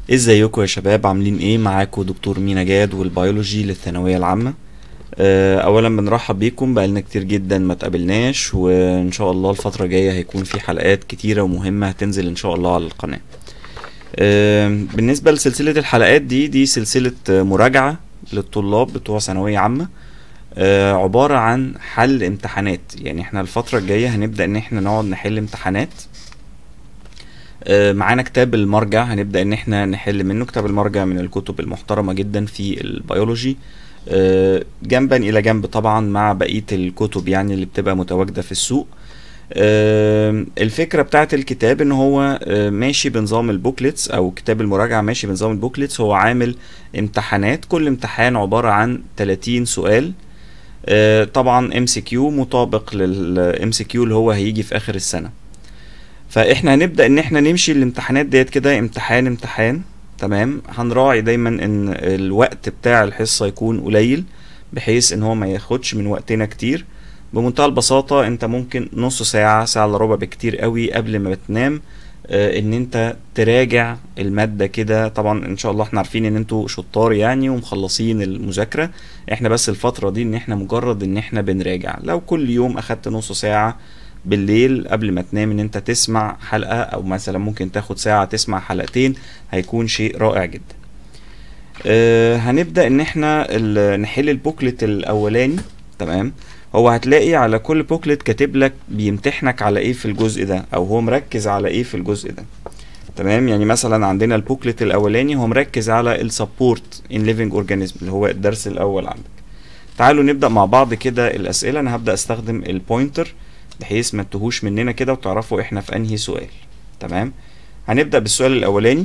ازيكم يا شباب عاملين ايه معاكم دكتور مينا جاد والبيولوجي للثانويه العامه آه، اولا بنرحب بيكم بقالنا كتير جدا ما تقابلناش وان شاء الله الفتره الجايه هيكون في حلقات كتيره ومهمه هتنزل ان شاء الله على القناه آه، بالنسبه لسلسله الحلقات دي دي سلسله آه، مراجعه للطلاب بتوع ثانويه عامه آه، عباره عن حل امتحانات يعني احنا الفتره الجايه هنبدا ان احنا نقعد نحل امتحانات آه، معانا كتاب المرجع هنبدأ ان احنا نحل منه كتاب المرجع من الكتب المحترمة جدا في البيولوجي آه، جنبا الى جنب طبعا مع بقية الكتب يعني اللي بتبقى متواجدة في السوق آه، الفكرة بتاعت الكتاب ان هو آه، ماشي بنظام البوكلتس او كتاب المراجعة ماشي بنظام البوكلتس هو عامل امتحانات كل امتحان عبارة عن 30 سؤال آه، طبعا ام سي كيو مطابق للام سي كيو اللي هو هيجي في اخر السنة فاحنا هنبدا ان احنا نمشي الامتحانات ديت كده امتحان امتحان تمام هنراعي دايما ان الوقت بتاع الحصه يكون قليل بحيث ان هو ما ياخدش من وقتنا كتير بمنتهى البساطه انت ممكن نص ساعه ساعه الا ربع بكتير قوي قبل ما بتنام آه، ان انت تراجع الماده كده طبعا ان شاء الله احنا عارفين ان انتوا شطار يعني ومخلصين المذاكره احنا بس الفتره دي ان احنا مجرد ان احنا بنراجع لو كل يوم اخدت نص ساعه بالليل قبل ما تنام ان انت تسمع حلقة او مثلا ممكن تاخد ساعة تسمع حلقتين هيكون شيء رائع جدا آه هنبدأ ان احنا ال- نحل البوكلت الاولاني تمام هو هتلاقي على كل بوكلت كاتب لك بيمتحنك على ايه في الجزء ده او هو مركز على ايه في الجزء ده تمام يعني مثلا عندنا البوكلت الاولاني هو مركز على السبورت ان ليفنج اورجانيزم اللي هو الدرس الاول عندك تعالوا نبدأ مع بعض كده الاسئلة انا هبدأ استخدم البوينتر بحيث ما تتوهوش مننا كده وتعرفوا احنا في انهي سؤال تمام هنبدأ بالسؤال الاولاني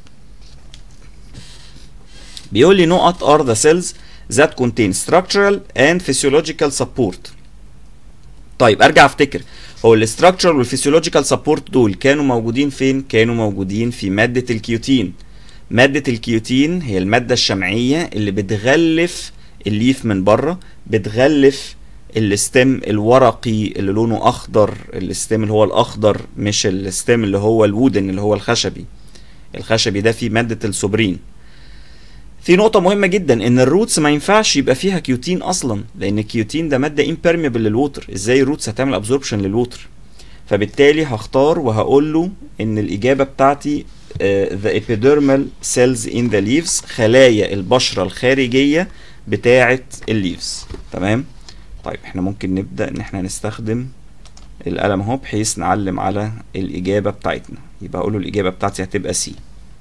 بيقول لي نقط are the cells that contain structural and physiological support طيب ارجع افتكر هو الاستراكشر والفسيولوجيكال سبورت دول كانوا موجودين فين كانوا موجودين في مادة الكيوتين مادة الكيوتين هي المادة الشمعية اللي بتغلف الليف من بره بتغلف الستيم الورقي اللي لونه اخضر الستيم اللي هو الاخضر مش الستيم اللي هو الوودن اللي هو الخشبي الخشبي ده فيه مادة السوبرين في نقطة مهمة جدا ان الروتس ما ينفعش يبقى فيها كيوتين اصلا لان الكيوتين ده مادة امبيرميبل للووتر ازاي الروتس هتعمل ابزوربشن للووتر فبالتالي هختار وهقول له ان الاجابة بتاعتي آه، the epidermal cells in the leaves خلايا البشرة الخارجية بتاعة الليفز تمام طيب احنا ممكن نبدأ ان احنا نستخدم القلم اهو بحيث نعلم على الإجابة بتاعتنا يبقى أقوله الإجابة بتاعتي هتبقى سي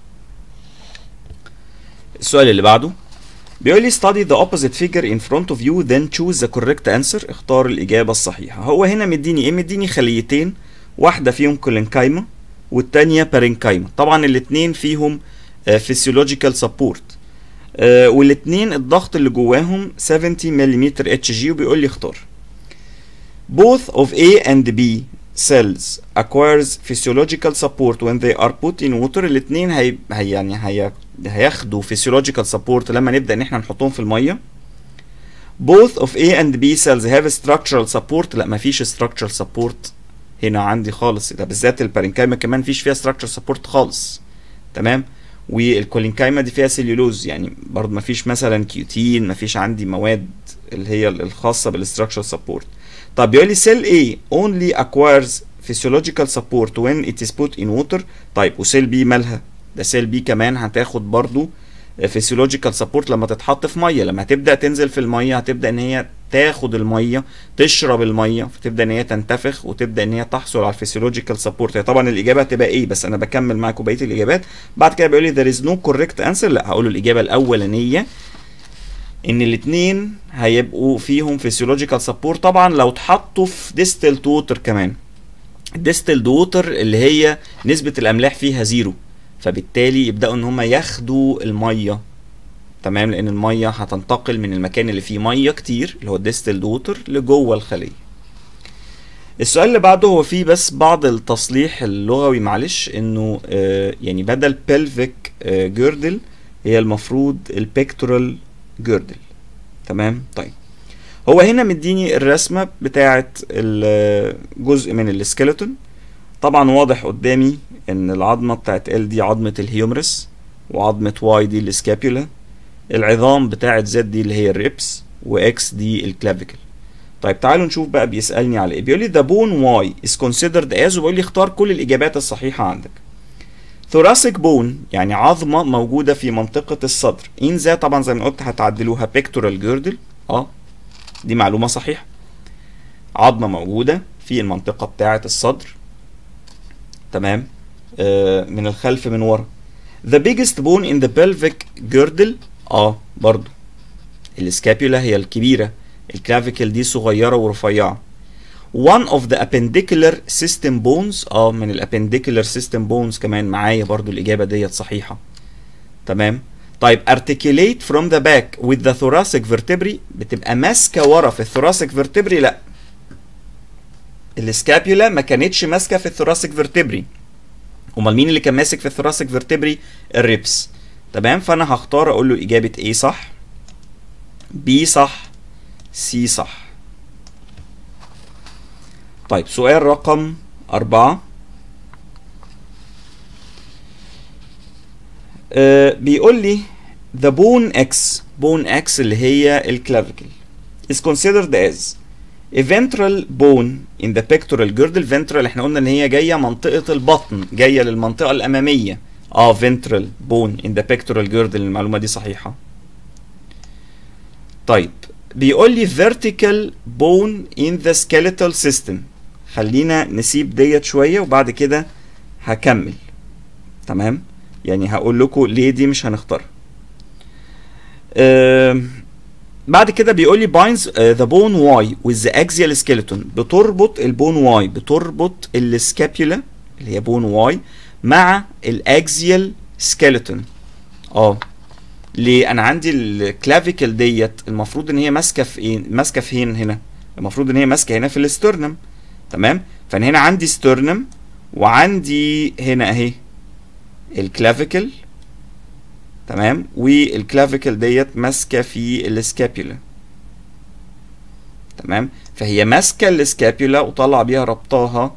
السؤال اللي بعده بيقول لي study the opposite figure in front of you then choose the correct answer اختار الإجابة الصحيحة هو هنا مديني ايه مديني خليتين واحدة فيهم كولينكايما والتانية بارينكايما طبعا الاتنين فيهم physiological support آه، والاتنين الضغط اللي جواهم 70 ملم اتش جي وبيقول لي اختار both of A and B cells acquires physiological support when they are put in water الاتنين هي, هي يعني هي هياخدوا physiological support لما نبدأ ان احنا نحطهم في المية both of A and B cells have structural support لا مفيش structural support هنا عندي خالص ده بالذات البارينكايما كمان مفيش فيها structural support خالص تمام والكولينكايما دي فيها سيلولوز يعني برضه مفيش مثلا كيوتين مفيش عندي مواد اللي هي الخاصة بالستراكشر سبورت طب بيقول لي سيل A only acquires physiological support when it is put in water طيب وسيل B مالها ده سيل B كمان هتاخد برضه physiological support لما تتحط في ميه لما هتبدا تنزل في الميه هتبدا ان هي تاخد الميه تشرب الميه فتبدا ان هي تنتفخ وتبدا ان هي تحصل على الفسيولوجيكال سبورت هي طبعا الاجابه هتبقى ايه بس انا بكمل معاكم بقيه الاجابات بعد كده بيقول لي there is no correct answer لا هقول له الاجابه الاولانيه ان الاثنين هيبقوا فيهم فيسيولوجيكال سبورت طبعا لو اتحطوا في ديستلد ووتر كمان الديستلد ووتر اللي هي نسبه الاملاح فيها زيرو فبالتالي يبداوا ان هم ياخدوا الميه تمام لان الميه هتنتقل من المكان اللي فيه ميه كتير اللي هو الديستلد ووتر لجوه الخليه السؤال اللي بعده هو فيه بس بعض التصليح اللغوي معلش انه آه يعني بدل pelvic آه جيردل هي المفروض البيكتورال جيردل تمام طيب هو هنا مديني الرسمة بتاعة جزء من السكيلتون طبعا واضح قدامي ان العظمة بتاعت ال دي عظمة الهيومرس وعظمة واي دي السكابيولا العظام بتاعة زد دي اللي هي الريبس واكس دي الكلافيكل طيب تعالوا نشوف بقى بيسألني على ايه بيقول لي the bone y is considered as وبيقول لي اختار كل الإجابات الصحيحة عندك thoracic bone يعني عظمة موجودة في منطقة الصدر in ذا طبعا زي ما قلت هتعدلوها pectoral girdle اه دي معلومة صحيحة عظمة موجودة في المنطقة بتاعة الصدر تمام آه من الخلف من ورا the biggest bone in the pelvic girdle اه برضو السكابيولا هي الكبيرة الكلافيكل دي صغيرة ورفيعة one of the appendicular system bones اه من الابنديكولار system bones كمان معايا برضو الإجابة ديت صحيحة تمام طيب articulate from the back with the thoracic vertebrae بتبقى ماسكة ورا في الثوراسيك vertebrae لا السكابيولا ما كانتش ماسكة في الثوراسيك vertebrae امال مين اللي كان ماسك في الثوراسيك vertebrae الريبس تمام فانا هختار اقول له اجابة A صح B صح C صح طيب سؤال رقم أربعة آه بيقول لي the bone X bone X اللي هي الكلافيكل is considered as a ventral bone in the pectoral girdle ventral احنا قلنا ان هي جايه منطقه البطن جايه للمنطقه الاماميه اه ventral bone in the pectoral girdle المعلومه دي صحيحه طيب بيقول لي vertical bone in the skeletal system خلينا نسيب ديت شويه وبعد كده هكمل تمام يعني هقول لكم ليه دي مش هنختارها أه بعد كده بيقول لي binds uh, the bone Y with the axial skeleton بتربط البون Y بتربط السكابيولا اللي هي بون Y مع الاكزيال سكيلتون اه ليه انا عندي الكلافيكل ديت المفروض ان هي ماسكه في ايه ماسكه فين هنا المفروض ان هي ماسكه هنا في الاسترنم تمام فانا هنا عندي سترنم وعندي هنا اهي الكلافيكل تمام والكلافيكل ديت ماسكه في السكابيولا تمام فهي ماسكه السكابيولا وطلع بيها ربطاها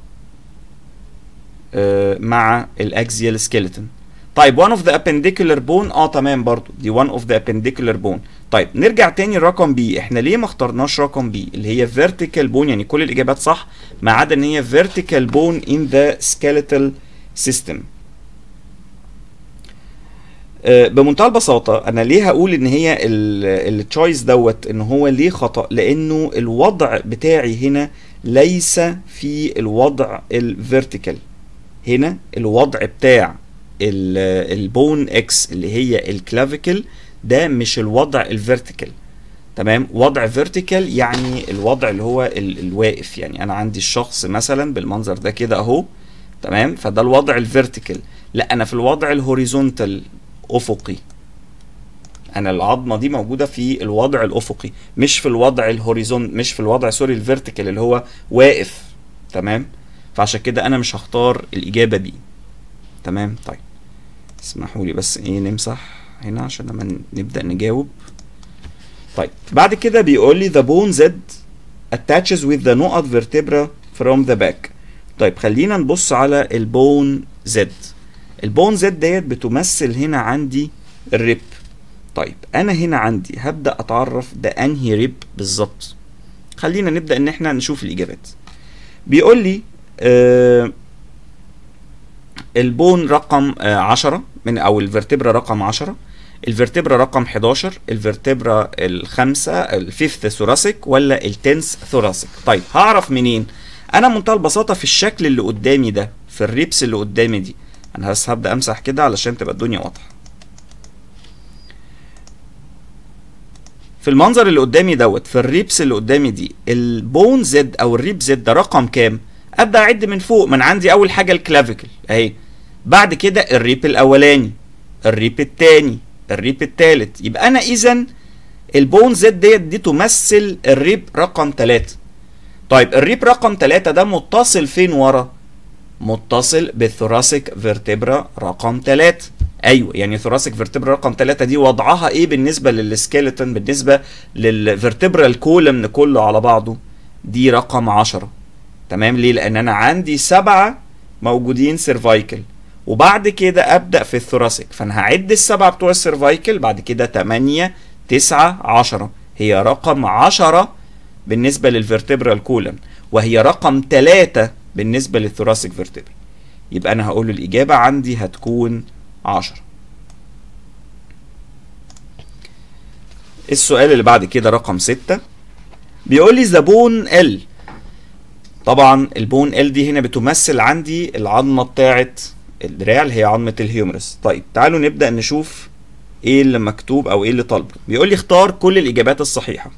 آه مع الاكزيال سكيلتون طيب one of the appendicular bone اه تمام برضو دي one of the appendicular bone طيب نرجع تاني لرقم بي احنا ليه ما اخترناش رقم بي اللي هي vertical bone يعني كل الاجابات صح ما عدا ان هي vertical bone in the skeletal system بمنتهى البساطة أنا ليه هقول إن هي التشويس دوت إن هو ليه خطأ؟ لأنه الوضع بتاعي هنا ليس في الوضع الفيرتيكال هنا الوضع بتاع البون اكس اللي هي الكلافيكل ده مش الوضع الفيرتيكال تمام وضع فيرتيكال يعني الوضع اللي هو ال الواقف يعني انا عندي الشخص مثلا بالمنظر ده كده اهو تمام فده الوضع الفيرتيكال لا انا في الوضع الهوريزونتال افقي انا العظمه دي موجوده في الوضع الافقي مش في الوضع الهوريزون مش في الوضع سوري الفيرتيكال اللي هو واقف تمام فعشان كده انا مش هختار الاجابه بي تمام طيب اسمحوا لي بس ايه نمسح هنا عشان لما نبدا نجاوب طيب بعد كده بيقول لي the bone Z attaches with the نقط vertebra from the back طيب خلينا نبص على البون Z البون Z ديت بتمثل هنا عندي الريب طيب انا هنا عندي هبدا اتعرف ده انهي ريب بالظبط خلينا نبدا ان احنا نشوف الاجابات بيقول لي آه البون رقم آه 10 من او الفرتبرا رقم 10 الفرتبرا رقم 11 الفرتبرا الخامسة الفيفث ثوراسيك ولا التنس ثوراسيك طيب هعرف منين انا بمنتهى البساطة في الشكل اللي قدامي ده في الريبس اللي قدامي دي انا بس هبدا امسح كده علشان تبقى الدنيا واضحة في المنظر اللي قدامي دوت في الريبس اللي قدامي دي البون زد او الريب زد ده رقم كام ابدا اعد من فوق من عندي اول حاجه الكلافيكل اهي بعد كده الريب الاولاني الريب الثاني الريب الثالث يبقى انا اذا البون زد ديت دي تمثل الريب رقم 3 طيب الريب رقم 3 ده متصل فين ورا متصل بالثوراسيك فيرتبرا رقم 3 ايوه يعني ثوراسيك فيرتبرا رقم 3 دي وضعها ايه بالنسبه للسكيلتون بالنسبه للفيرتبرا الكولمن كله على بعضه دي رقم 10 تمام ليه لان انا عندي سبعة موجودين سيرفايكل وبعد كده ابدا في الثوراسيك فانا هعد السبعه بتوع السيرفايكل بعد كده 8 9 10 هي رقم 10 بالنسبه للفرتبرال كولم وهي رقم 3 بالنسبه للثوراسيك فيرتبرال يبقى انا هقول له الاجابه عندي هتكون 10 السؤال اللي بعد كده رقم 6 بيقول لي ذا بون ال طبعا البون ال دي هنا بتمثل عندي العظمه بتاعه الدراع اللي هي عظمه الهيومرس طيب تعالوا نبدا نشوف ايه اللي مكتوب او ايه اللي طالبه بيقول لي اختار كل الاجابات الصحيحه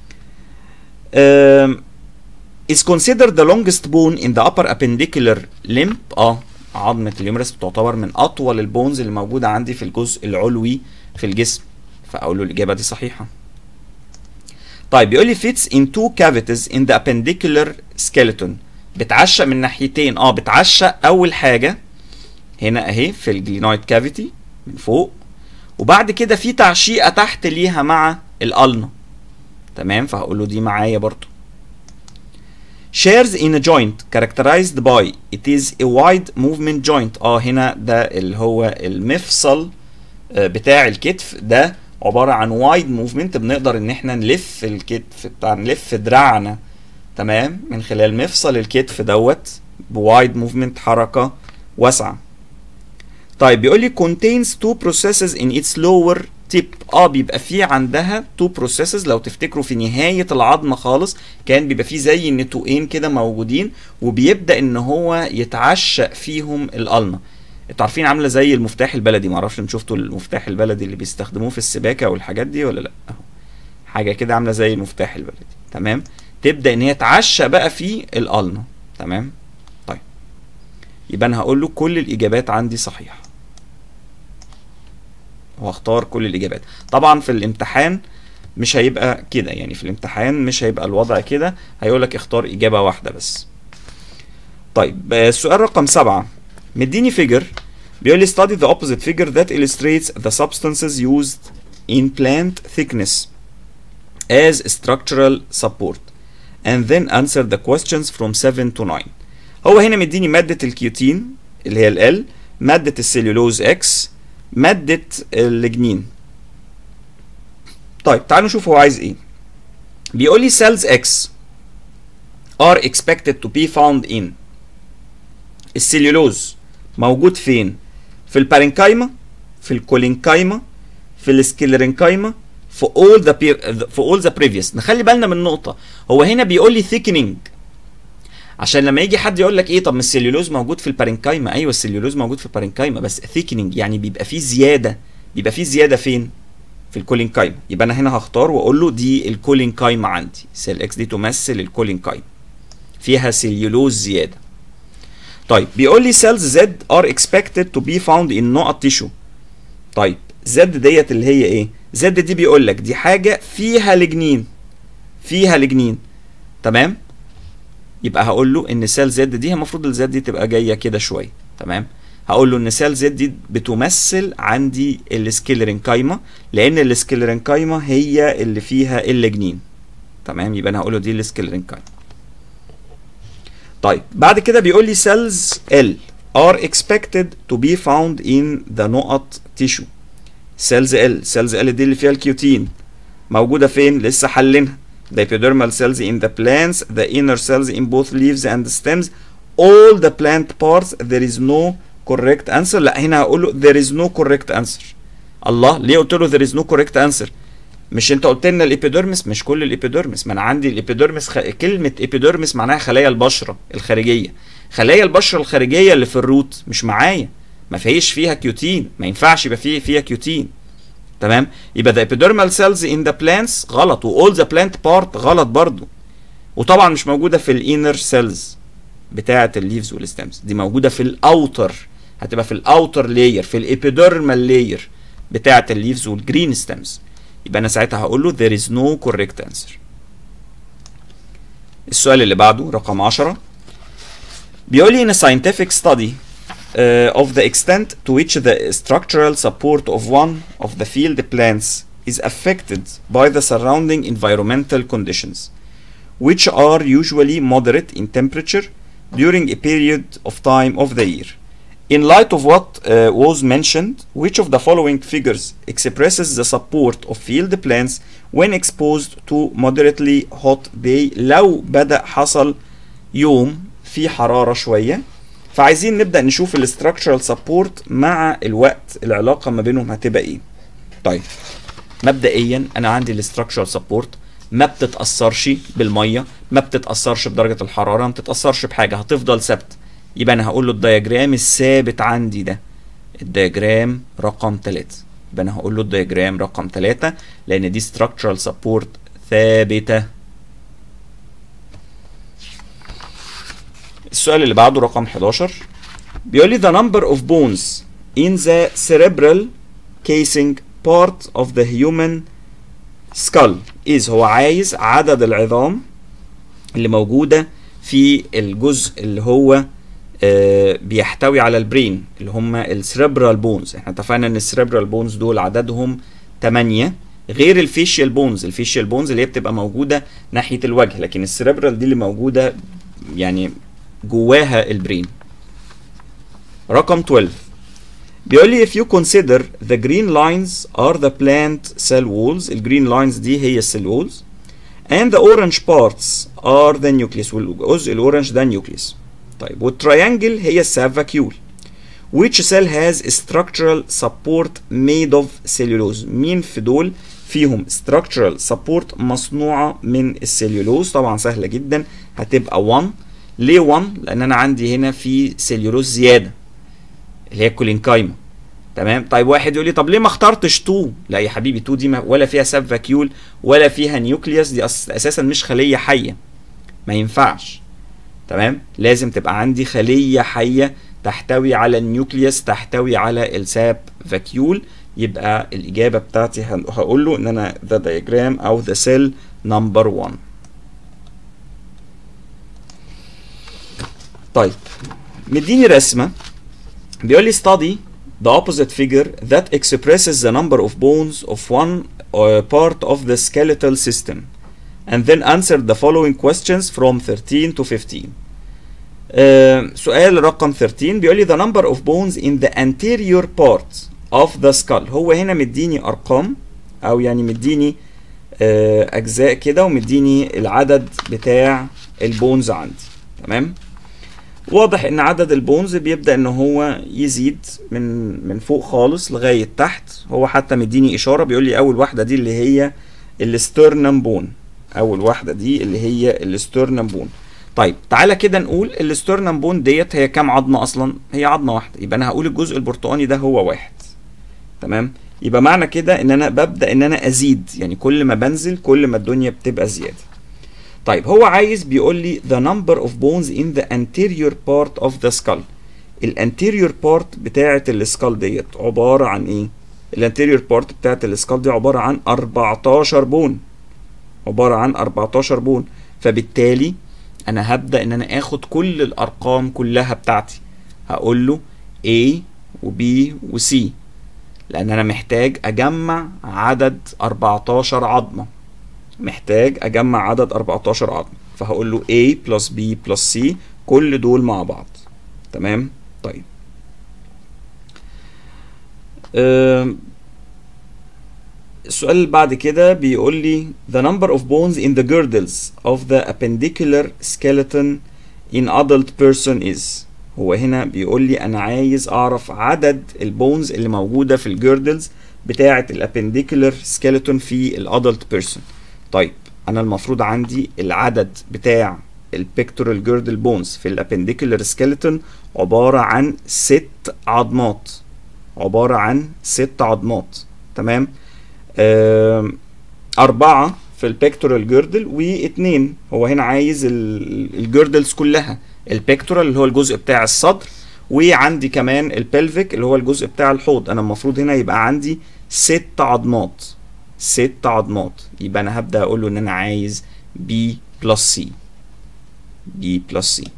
um, is considered the longest bone in the upper appendicular limb اه عظمة اليومرس بتعتبر من أطول البونز اللي موجودة عندي في الجزء العلوي في الجسم فأقول له الإجابة دي صحيحة طيب بيقول لي fits in two cavities in the appendicular skeleton بتعشق من ناحيتين اه بتعشق أول حاجة هنا أهي في الجلينويد كافيتي من فوق وبعد كده في تعشيقة تحت ليها مع الألنا تمام فهقول له دي معايا برضو shares in a joint characterized by it is a wide movement joint اه هنا ده اللي هو المفصل بتاع الكتف ده عبارة عن wide movement بنقدر ان احنا نلف الكتف بتاع نلف دراعنا تمام من خلال مفصل الكتف دوت بوايد موفمنت حركة واسعة طيب بيقول لي contains two processes in its lower تيب اه بيبقى فيه عندها تو بروسيسز لو تفتكروا في نهايه العظمه خالص كان بيبقى فيه زي النتوئين كده موجودين وبيبدا ان هو يتعشق فيهم الالنا انتوا عارفين عامله زي المفتاح البلدي معرفش انتوا شفتوا المفتاح البلدي اللي بيستخدموه في السباكه والحاجات دي ولا لا اهو حاجه كده عامله زي المفتاح البلدي تمام تبدا ان هي تعشق بقى في الالنا تمام طيب يبقى انا هقول له كل الاجابات عندي صحيحه وهختار كل الاجابات طبعا في الامتحان مش هيبقى كده يعني في الامتحان مش هيبقى الوضع كده هيقول لك اختار اجابه واحده بس طيب السؤال رقم سبعة مديني فيجر بيقول لي study the opposite figure that illustrates the substances used in plant thickness as structural support and then answer the questions from 7 to 9 هو هنا مديني مادة الكيوتين اللي هي ال مادة السليولوز اكس مادة اللجنين طيب تعالوا نشوف هو عايز ايه بيقول لي cells X are expected to be found in السليولوز موجود فين في البارينكايما في الكولينكايما في السكيلرينكايما في all the في all the previous نخلي بالنا من نقطة هو هنا بيقول لي thickening عشان لما يجي حد يقول لك ايه طب ما السليولوز موجود في البارينكايما ايوه السليولوز موجود في البارينكايما بس ثيكنينج يعني بيبقى فيه زياده بيبقى فيه زياده فين في الكولينكايما يبقى انا هنا هختار واقول له دي الكولينكايما عندي سيل اكس دي تمثل الكولينكايما فيها سليولوز زياده طيب بيقول لي cells Z are expected to be found in نقط تيشو طيب Z ديت اللي هي ايه Z دي بيقول لك دي حاجه فيها لجنين فيها لجنين تمام يبقى هقول له ان سيل زد دي المفروض الزد دي تبقى جايه كده شويه تمام هقول له ان سيل زد دي بتمثل عندي السكيلرينكايما لان السكيلرينكايما هي اللي فيها اللجنين تمام يبقى انا هقول له دي السكيلرينكايما طيب بعد كده بيقول لي cells L are expected to be found in the نقط tissue cells L cells L دي اللي فيها الكيوتين موجوده فين لسه حلينها the epidermal cells in the plants, the inner cells in both leaves and stems, all the plant parts, there is no correct answer. لا هنا هقول له there is no correct answer. الله ليه قلت له there is no correct answer؟ مش انت قلت لنا الابيديرمس مش كل الابيديرمس ما انا عندي الابيديرمس خ... كلمه ابيديرمس معناها خلايا البشره الخارجيه خلايا البشره الخارجيه اللي في الروت مش معايا ما فيش فيها كيوتين ما ينفعش يبقى فيه فيها كيوتين تمام يبقى the epidermal cells in the plants غلط و all the plant part غلط برضو وطبعا مش موجوده في الانر سيلز بتاعه الليفز والستمز دي موجوده في الاوتر هتبقى في الاوتر لاير في الابيديرمال لاير بتاعه الليفز والجرين ستمز يبقى انا ساعتها هقول له there is no correct answer السؤال اللي بعده رقم 10 بيقول لي in a scientific study uh, of the extent to which the structural support of one of the field plants is affected by the surrounding environmental conditions, which are usually moderate in temperature during a period of time of the year, In light of what uh, was mentioned, which of the following figures expresses the support of field plants when exposed to moderately hot day لو بدأ حصل يوم في حرارة شوية فعايزين نبدأ نشوف الاستراكشرال سبورت مع الوقت العلاقة ما بينهم هتبقى ايه طيب مبدئيا انا عندي الاستراكشرال سبورت ما بتتأثرش بالمية ما بتتأثرش بدرجة الحرارة ما بتتأثرش بحاجة هتفضل ثابتة يبقى انا هقول له الدياجرام الثابت عندي ده الدياجرام رقم 3 يبقى انا هقول له الدياجرام رقم 3 لان دي structural support ثابته السؤال اللي بعده رقم 11 بيقول لي the number of bones in the cerebral casing part of the human skull is هو عايز عدد العظام اللي موجودة في الجزء اللي هو آه بيحتوي على البرين اللي هم السريبرال بونز احنا اتفقنا ان السريبرال بونز دول عددهم 8 غير الفيشيال بونز الفيشيال بونز اللي هي بتبقى موجودة ناحية الوجه لكن السريبرال دي اللي موجودة يعني جواها البرين رقم 12 بيقول لي if you consider the green lines are the plant cell walls الجرين لاينز دي هي السيل walls and the orange parts are the nucleus والجزء الاورنج ده nucleus طيب والتريانجل هي الساب فاكيول which cell has structural support made of cellulose مين في دول فيهم structural support مصنوعة من السليولوز طبعا سهلة جدا هتبقى 1 ليه 1 لان انا عندي هنا في سليولوز زيادة اللي هي الكولينكايما تمام طيب واحد يقول لي طب ليه ما اخترتش 2 لا يا حبيبي 2 دي ما ولا فيها ساب فاكيول ولا فيها نيوكليوس دي اساسا مش خليه حيه ما ينفعش تمام لازم تبقى عندي خليه حيه تحتوي على النيوكليوس تحتوي على الساب فاكيول يبقى الاجابه بتاعتي هقول له ان انا ذا diagram او ذا سيل نمبر 1 طيب مديني رسمه بيقول لي study the opposite figure that expresses the number of bones of one uh, part of the skeletal system and then answer the following questions from 13 to 15 uh, سؤال رقم 13 بيقول لي the number of bones in the anterior part of the skull هو هنا مديني ارقام او يعني مديني uh, اجزاء كده ومديني العدد بتاع البونز عندي تمام واضح ان عدد البونز بيبدا ان هو يزيد من من فوق خالص لغايه تحت هو حتى مديني اشاره بيقول لي اول واحده دي اللي هي الاسترنم بون اول واحده دي اللي هي الاسترنم بون طيب تعالى كده نقول الاسترنم بون ديت هي كام عظمه اصلا هي عظمه واحده يبقى انا هقول الجزء البرتقاني ده هو واحد تمام يبقى معنى كده ان انا ببدا ان انا ازيد يعني كل ما بنزل كل ما الدنيا بتبقى زياده طيب هو عايز بيقول لي the number of bones in the anterior part of the skull الانتيريور بارت بتاعه السكال ديت عباره عن ايه الانتيريور بارت بتاعه السكال دي عباره عن 14 بون عباره عن 14 بون فبالتالي انا هبدا ان انا اخد كل الارقام كلها بتاعتي هقول له A و B و C لان انا محتاج اجمع عدد 14 عظمه محتاج اجمع عدد 14 عظمه فهقول له A plus B plus C كل دول مع بعض تمام طيب أه السؤال اللي بعد كده بيقول لي the number of bones in the girdles of the appendicular skeleton in adult person is هو هنا بيقول لي انا عايز اعرف عدد البونز اللي موجوده في الجيردلز بتاعه الابنديكولار سكيلتون في الادلت بيرسون طيب انا المفروض عندي العدد بتاع البيكتورال جيردل بونز في الابنديكولار سكيلتون عباره عن ست عظمات عباره عن ست عظمات تمام أربعة في البيكتورال جيردل واتنين هو هنا عايز الجيردلز كلها البيكتورال اللي هو الجزء بتاع الصدر وعندي كمان البلفيك اللي هو الجزء بتاع الحوض انا المفروض هنا يبقى عندي ست عظمات ست عظمات يبقى انا هبدا اقول له ان انا عايز بي بلس سي بي بلس سي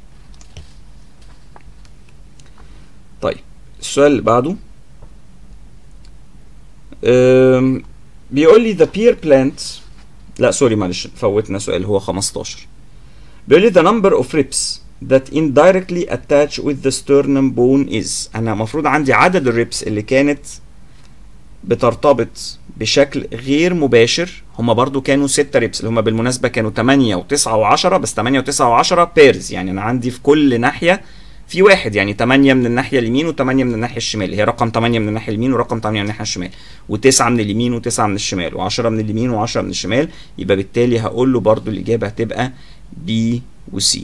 طيب السؤال اللي بعده بيقول لي the pear plant لا سوري معلش فوتنا سؤال هو 15 بيقول لي the number of ribs that indirectly attach with the sternum bone is انا المفروض عندي عدد الريبس اللي كانت بترتبط بشكل غير مباشر هما برضو كانوا 6 ريبس اللي هما بالمناسبة كانوا 8 و9 و10 بس 8 و9 و10 بيرز يعني انا عندي في كل ناحية في واحد يعني 8 من الناحية اليمين و8 من الناحية الشمال هي رقم 8 من الناحية اليمين ورقم 8 من الناحية الشمال و9 من اليمين و9 من الشمال و10 من اليمين و10 من الشمال يبقى بالتالي هقول له برضو الإجابة هتبقى B وC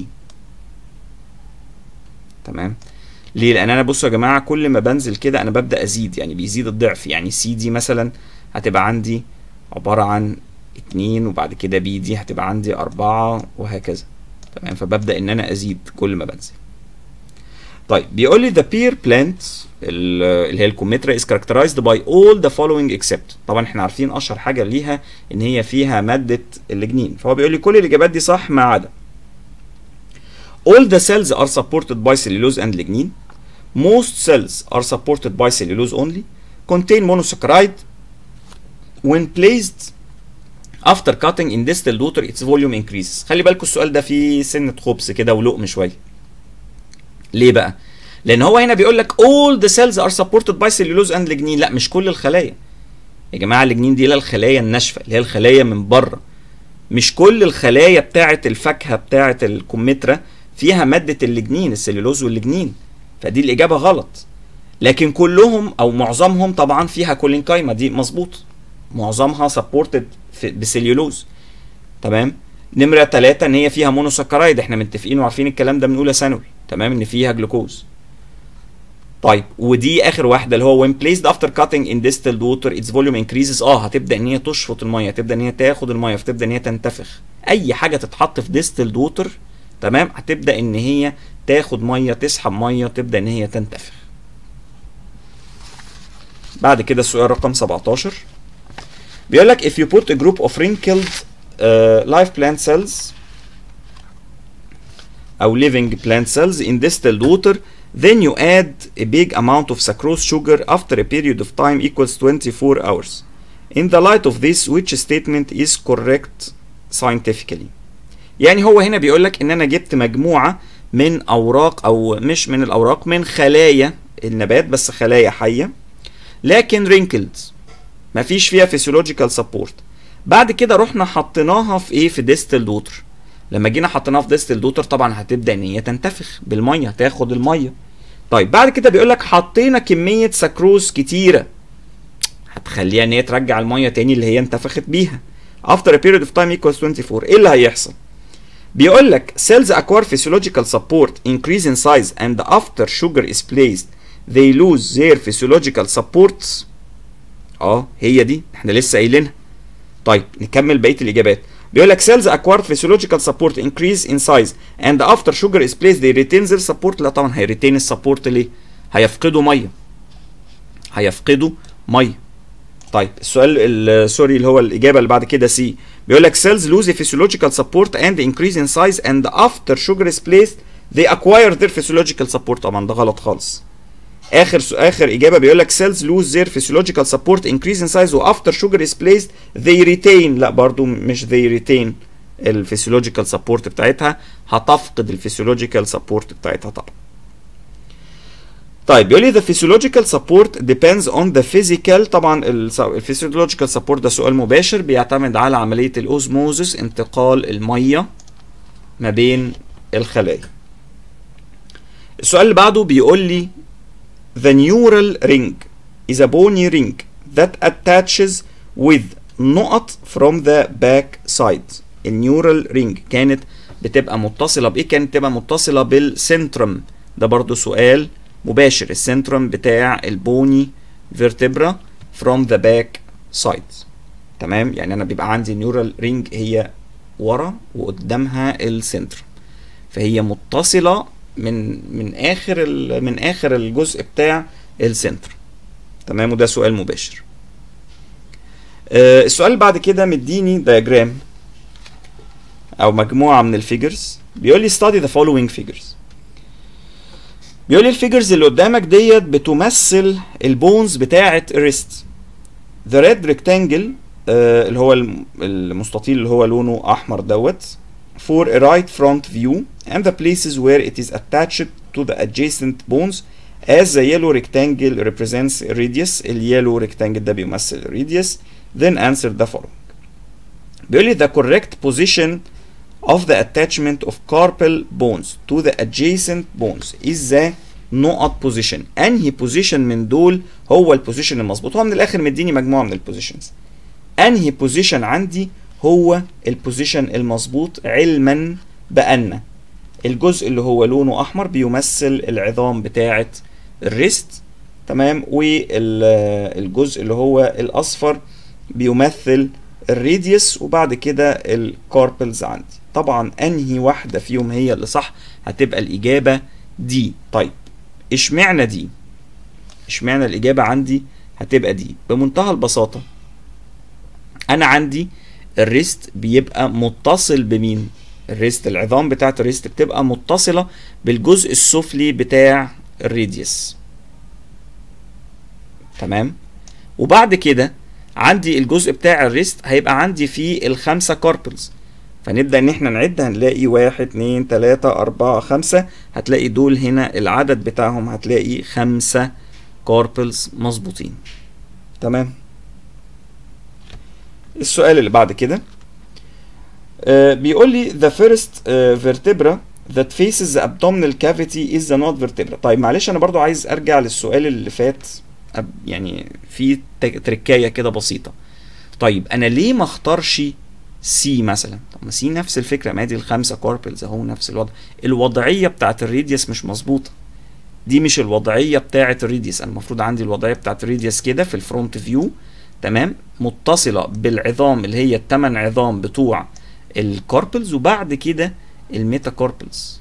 تمام ليه لان انا بصوا يا جماعه كل ما بنزل كده انا ببدا ازيد يعني بيزيد الضعف يعني سي دي مثلا هتبقى عندي عباره عن اتنين وبعد كده بي دي هتبقى عندي أربعة وهكذا تمام فببدا ان انا ازيد كل ما بنزل طيب بيقول لي the peer plant اللي هي الكوميترا is characterized by all the following except طبعا احنا عارفين اشهر حاجه ليها ان هي فيها ماده اللجنين فهو بيقول لي كل الاجابات دي صح ما عدا All the cells are supported by cellulose and lignin. Most cells are supported by cellulose only. Contain monosaccharide. When placed after cutting in distilled water its volume increases. خلي بالكم السؤال ده فيه سنة خبز كده ولقم شوية. ليه بقى؟ لأن هو هنا بيقول لك all the cells are supported by cellulose and lignin. لا مش كل الخلايا. يا جماعة اللجنين دي لا الخلايا الناشفة اللي هي الخلايا من بره. مش كل الخلايا بتاعة الفاكهة بتاعة الكمثرى فيها مادة اللجنين السليلوز واللجنين فدي الإجابة غلط لكن كلهم أو معظمهم طبعا فيها كولينكايما دي مظبوط معظمها سبورتد بسليولوز تمام نمرة ثلاثة إن هي فيها مونوسكرايد احنا متفقين وعارفين الكلام ده من أولى ثانوي تمام إن فيها جلوكوز طيب ودي اخر واحده اللي هو when placed after cutting in distilled water its volume increases اه هتبدا ان هي تشفط الميه تبدا ان هي تاخد الميه فتبدا ان هي تنتفخ اي حاجه تتحط في distilled water تمام هتبدا ان هي تاخد ميه تسحب ميه تبدا ان هي تنتفخ بعد كده السؤال رقم 17 بيقول لك if you put a group of wrinkled uh, live plant cells او living plant cells in distilled water then you add a big amount of sucrose sugar after a period of time equals 24 hours in the light of this which statement is correct scientifically يعني هو هنا بيقول لك ان انا جبت مجموعه من اوراق او مش من الاوراق من خلايا النبات بس خلايا حيه لكن رينكلد مفيش فيها فيسيولوجيكال سبورت بعد كده رحنا حطيناها في ايه في ديستلد ووتر لما جينا حطيناها في ديستلد ووتر طبعا هتبدا ان هي تنتفخ بالميه تاخد الميه طيب بعد كده بيقول لك حطينا كميه سكروز كتيره هتخليها ان هي ترجع الميه تاني اللي هي انتفخت بيها after a period of time equals 24 ايه اللي هيحصل بيقول لك cells acquire physiological support increase in size and after sugar is placed they lose their physiological supports اه هي دي احنا لسه قايلينها طيب نكمل بقيه الاجابات بيقول لك cells acquire physiological support increase in size and after sugar is placed they retain their support لا طبعا هيريتين السبورت ليه هيفقدوا ميه هيفقدوا ميه طيب السؤال سوري اللي هو الاجابه اللي بعد كده سي بيقول لك cells lose a physiological support and increase in size and after sugar is placed they acquire their physiological support طبعا ده غلط خالص اخر اخر اجابه بيقول لك cells lose their physiological support increase in size و after sugar is placed they retain لا برضو مش they retain الفسيولوجيكال سبورت بتاعتها هتفقد الفسيولوجيكال سبورت بتاعتها طبعا طيب بيقول لي the physiological support depends on the physical طبعا الفسيولوجيكال سبورت ده سؤال مباشر بيعتمد على عمليه الاوزموزس انتقال الميه ما بين الخلايا السؤال اللي بعده بيقول لي The neural ring is a bony ring that attaches with نقط from the back side. النيورال رينج كانت بتبقى متصلة بإيه؟ كانت بتبقى متصلة بالسنترم ده برضو سؤال مباشر السنترم بتاع البوني فيرتبرا from the back side تمام يعني أنا بيبقى عندي نيورال رينج هي ورا وقدامها السنترم فهي متصلة من من اخر من اخر الجزء بتاع السنتر تمام وده سؤال مباشر آه السؤال اللي بعد كده مديني دياجرام او مجموعه من الفيجرز بيقول لي study the following figures بيقول لي الفيجرز اللي قدامك ديت بتمثل البونز بتاعه الريست the red rectangle آه اللي هو المستطيل اللي هو لونه احمر دوت for a right front view and the places where it is attached to the adjacent bones as the yellow rectangle represents a radius اليellow rectangle ده بيمثل radius then answer the following بيقول لي the correct position of the attachment of carpal bones to the adjacent bones is the نقط position انهي position من دول هو البوزيشن المظبوط هو من الاخر مديني مجموعه من البوزيشنز انهي بوزيشن عندي هو البوزيشن المظبوط علما بان الجزء اللي هو لونه احمر بيمثل العظام بتاعه الريست تمام والجزء اللي هو الاصفر بيمثل الراديوس وبعد كده الكاربلز عندي طبعا انهي واحده فيهم هي اللي صح هتبقى الاجابه دي طيب اشمعنى دي اشمعنى الاجابه عندي هتبقى دي بمنتهى البساطه انا عندي الريست بيبقى متصل بمين الريست العظام بتاعت الريست بتبقى متصله بالجزء السفلي بتاع الراديوس تمام وبعد كده عندي الجزء بتاع الريست هيبقى عندي فيه الخمسه كاربلز فنبدأ إن إحنا نعد هنلاقي واحد اتنين تلاتة أربعة خمسة هتلاقي دول هنا العدد بتاعهم هتلاقي خمسة كاربلز مظبوطين تمام السؤال اللي بعد كده آه بيقول لي the first uh, vertebra that faces the abdominal cavity is the not vertebra طيب معلش أنا برضو عايز أرجع للسؤال اللي فات يعني في تركاية كده بسيطة طيب أنا ليه ما اختارش سي مثلا طب ما سي نفس الفكره ما دي الخمسه كاربلز اهو نفس الوضع الوضعيه بتاعت الراديوس مش مظبوطه دي مش الوضعيه بتاعت الراديوس انا المفروض عندي الوضعيه بتاعت الراديوس كده في الفرونت فيو تمام متصله بالعظام اللي هي الثمان عظام بتوع الكاربلز وبعد كده الميتا كاربلز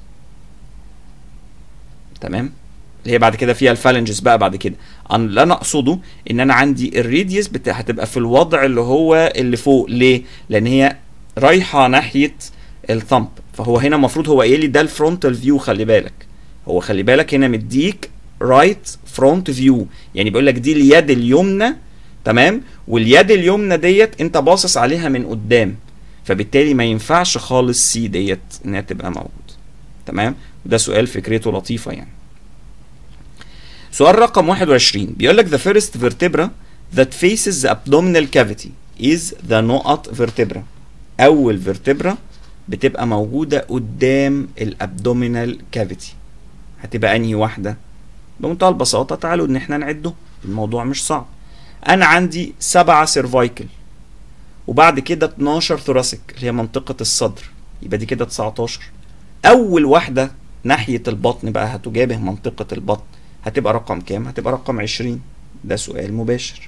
تمام اللي هي بعد كده فيها الفالنجز بقى بعد كده انا اللي انا اقصده ان انا عندي الراديوس بتاع هتبقى في الوضع اللي هو اللي فوق ليه لان هي رايحه ناحيه الثمب فهو هنا المفروض هو قايل لي ده الفرونتال فيو خلي بالك هو خلي بالك هنا مديك رايت فرونت فيو يعني بيقول لك دي اليد اليمنى تمام واليد اليمنى ديت انت باصص عليها من قدام فبالتالي ما ينفعش خالص سي ديت انها تبقى موجود تمام ده سؤال فكرته لطيفه يعني سؤال رقم 21 بيقول لك the first vertebra that faces the abdominal cavity is the نقط vertebra أول vertebra بتبقى موجودة قدام الابدومينال كافيتي هتبقى أنهي واحدة؟ بمنتهى البساطة تعالوا إن احنا نعده الموضوع مش صعب أنا عندي سبعة سيرفايكل وبعد كده 12 ثوراسيك اللي هي منطقة الصدر يبقى دي كده 19 أول واحدة ناحية البطن بقى هتجابه منطقة البطن هتبقى رقم كام؟ هتبقى رقم 20 ده سؤال مباشر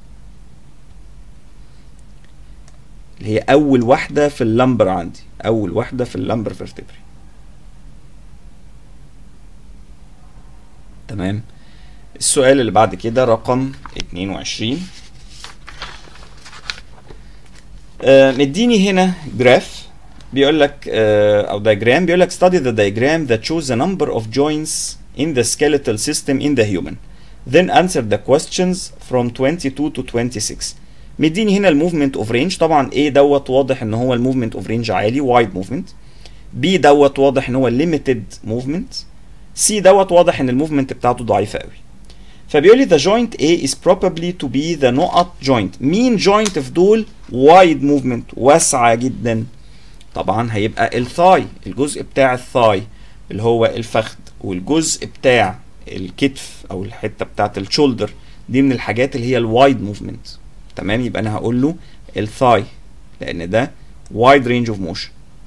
اللي هي أول واحدة في اللمبر عندي أول واحدة في اللمبر فيرتبري تمام السؤال اللي بعد كده رقم 22 آه مديني هنا جراف بيقول لك آه او diagram بيقول لك study the diagram that shows the number of joints in the skeletal system in the human then answer the questions from 22 to 26 مديني هنا الموفمنت اوف رينج طبعا A دوت واضح ان هو الموفمنت اوف رينج عالي وايد موفمنت B دوت واضح ان هو ليميتد موفمنت C دوت واضح ان الموفمنت بتاعته ضعيفه قوي فبيقول لي the joint A is probably to be the نقط joint مين joint في دول wide movement واسعة جدا طبعا هيبقى الثاي الجزء بتاع الثاي اللي هو الفخذ والجزء بتاع الكتف او الحته بتاعت الشولدر دي من الحاجات اللي هي الوايد موفمنت تمام يبقى انا هقول له الثاي لان ده wide range of motion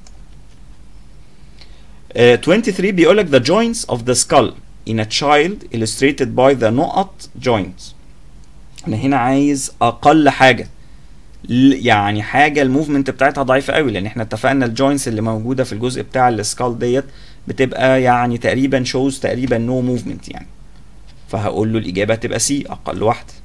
uh, 23 بيقول لك the joints of the skull in a child illustrated by the نقط joints انا هنا عايز اقل حاجه يعني حاجه الموفمنت بتاعتها ضعيفه قوي لان احنا اتفقنا الجوينتس اللي موجوده في الجزء بتاع السكال ديت بتبقى يعني تقريبا شوز تقريبا نو no موفمنت يعني فهقول له الاجابه هتبقى سي اقل واحده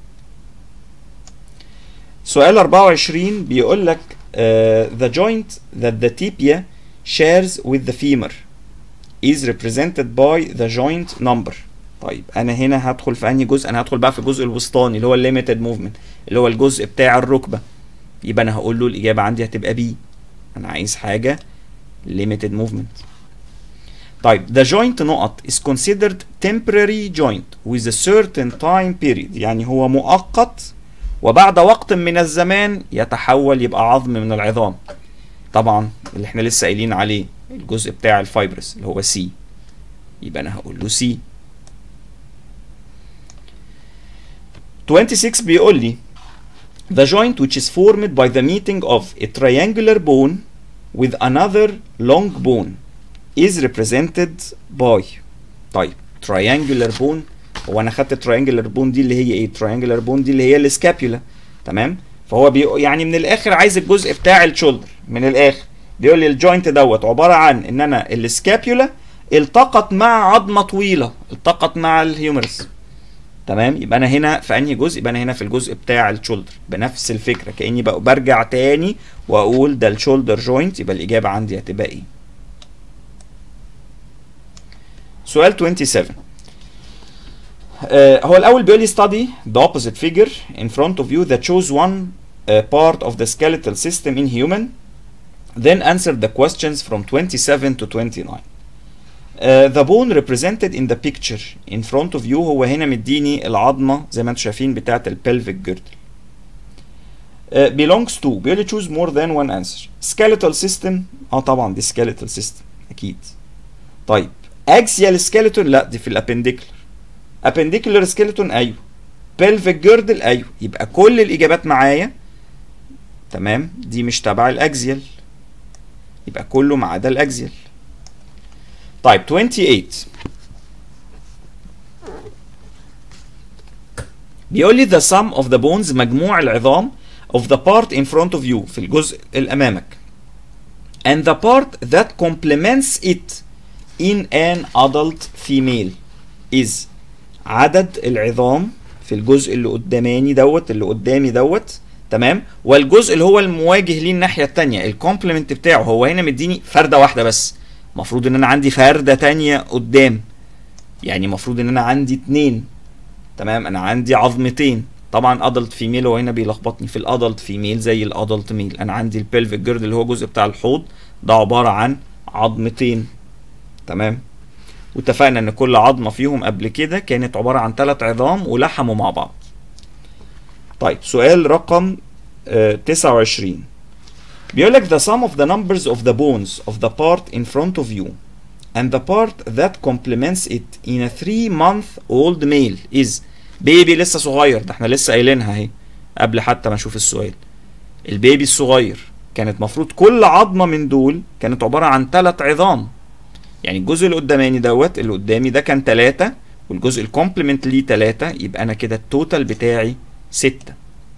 سؤال 24 بيقول لك uh, the joint that the tibia shares with the femur is represented by the joint number طيب انا هنا هدخل في انهي جزء انا هدخل بقى في الجزء الوسطاني اللي هو الليميتد موفمنت اللي هو الجزء بتاع الركبه يبقى انا هقول له الاجابه عندي هتبقى بي انا عايز حاجه limited movement طيب the joint نقط is considered temporary joint with a certain time period يعني هو مؤقت وبعد وقت من الزمان يتحول يبقى عظم من العظام طبعا اللي احنا لسه قايلين عليه الجزء بتاع الفايبرس اللي هو سي يبقى انا هقول له سي 26 بيقول لي the joint which is formed by the meeting of a triangular bone with another long bone is represented by طيب triangular bone هو انا خدت triangular bone دي اللي هي ايه triangular bone دي اللي هي السكابيولا تمام فهو بي يعني من الاخر عايز الجزء بتاع الشولدر من الاخر بيقول لي الجوينت دوت عباره عن ان انا السكابيولا التقط مع عظمه طويله التقط مع الهيومرس تمام يبقى انا هنا في انهي جزء يبقى انا هنا في الجزء بتاع الشولدر بنفس الفكره كاني بقى برجع تاني واقول ده الشولدر جوينت يبقى الاجابه عندي هتبقى ايه سؤال 27 آه هو الاول بيقول لي study the opposite figure in front of you that shows one uh, part of the skeletal system in human then answer the questions from 27 to 29 Uh, the bone represented in the picture in front of you هو هنا مديني العظمة زي ما انتم شايفين بتاعة البلفيك girdle. Uh, belongs to بيقول لي choose more than one answer. skeletal system اه طبعا دي skeletal system اكيد. طيب axial skeleton لا دي في الابنديكولر. appendicular skeleton ايوه. pelvic girdle ايوه يبقى كل الاجابات معايا تمام دي مش تبع الاكزيال يبقى كله ما عدا الاكزيال طيب 28 بيقول لي the sum of the bones مجموع العظام of the part in front of you في الجزء اللي امامك and the part that complements it in an adult female is عدد العظام في الجزء اللي قداماني دوت اللي قدامي دوت تمام والجزء اللي هو المواجه ليه الناحيه الثانيه الكومبلمنت بتاعه هو هنا مديني فرده واحده بس المفروض ان انا عندي فرده تانية قدام يعني المفروض ان انا عندي اتنين تمام انا عندي عظمتين طبعا ادلت فيميل هو هنا بيلخبطني في الادلت فيميل زي الادلت ميل انا عندي البلفيك جيرد اللي هو الجزء بتاع الحوض ده عباره عن عظمتين تمام واتفقنا ان كل عظمه فيهم قبل كده كانت عباره عن ثلاث عظام ولحموا مع بعض طيب سؤال رقم آه 29 بيقول لك the sum of the numbers of the bones of the part in front of you and the part that complements it in a 3 month old male is بيبي لسه صغير ده احنا لسه قايلينها اهي قبل حتى ما نشوف السؤال البيبي الصغير كانت مفروض كل عظمه من دول كانت عباره عن ثلاث عظام يعني الجزء اللي قداماني دوت اللي قدامي ده كان ثلاثة والجزء الكومبلمنت ليه ثلاثة يبقى انا كده التوتال بتاعي ستة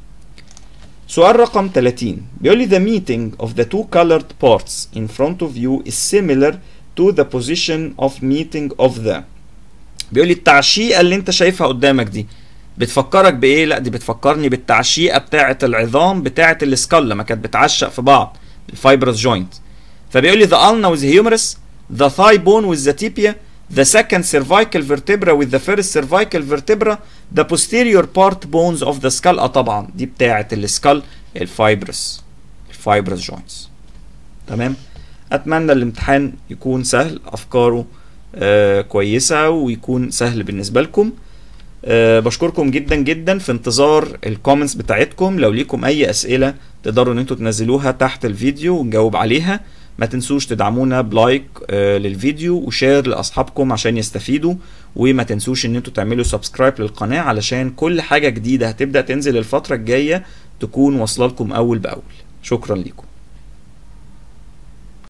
سؤال رقم 30 بيقول لي the meeting of the two colored parts in front of you is similar to the position of meeting of the بيقول لي التعشيقة اللي انت شايفها قدامك دي بتفكرك بايه لا دي بتفكرني بالتعشيقة بتاعة العظام بتاعة السكال لما كانت بتعشق في بعض الفايبرس جوينت فبيقول لي the ulna with the humerus the thigh bone with the tibia the second cervical vertebra with the first cervical vertebra the posterior part bones of the skull اه طبعا دي بتاعة السكال الفايبرس الفايبرس جوينتس تمام اتمنى الامتحان يكون سهل افكاره آه كويسة ويكون سهل بالنسبة لكم أه بشكركم جدا جدا في انتظار الكومنتس بتاعتكم لو ليكم اي اسئله تقدروا ان انتوا تنزلوها تحت الفيديو ونجاوب عليها ما تنسوش تدعمونا بلايك أه للفيديو وشير لاصحابكم عشان يستفيدوا وما تنسوش ان انتوا تعملوا سبسكرايب للقناه علشان كل حاجه جديده هتبدا تنزل الفتره الجايه تكون واصله لكم اول باول شكرا لكم